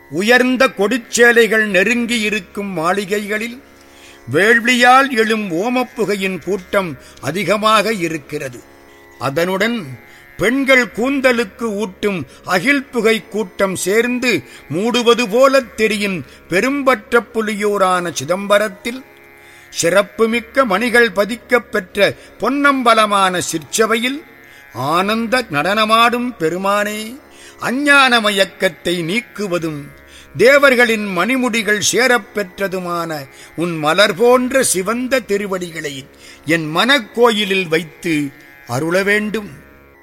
உயர்ந்த கொடிச்சேலைகள் நெருங்கி இருக்கும் மாளிகைகளில் வேள்வியால் எழும் ஓமப்புகையின் கூட்டம் அதிகமாக இருக்கிறது அதனுடன் பெண்கள் கூந்தலுக்கு ஊட்டும் அகில் புகை கூட்டம் சேர்ந்து மூடுவது போலத் தெரியும் பெரும்பற்ற புலியூரான சிதம்பரத்தில் சிறப்புமிக்க மணிகள் பதிக்கப் பெற்ற பொன்னம்பலமான சிற்சபையில் ஆனந்த நடனமாடும் பெருமானே அஞ்ஞான மயக்கத்தை நீக்குவதும் தேவர்களின் மணிமுடிகள் சேரப் பெற்றதுமான உன் மலர் போன்ற சிவந்த திருவடிகளை என் மனக்கோயிலில் வைத்து அருள வேண்டும்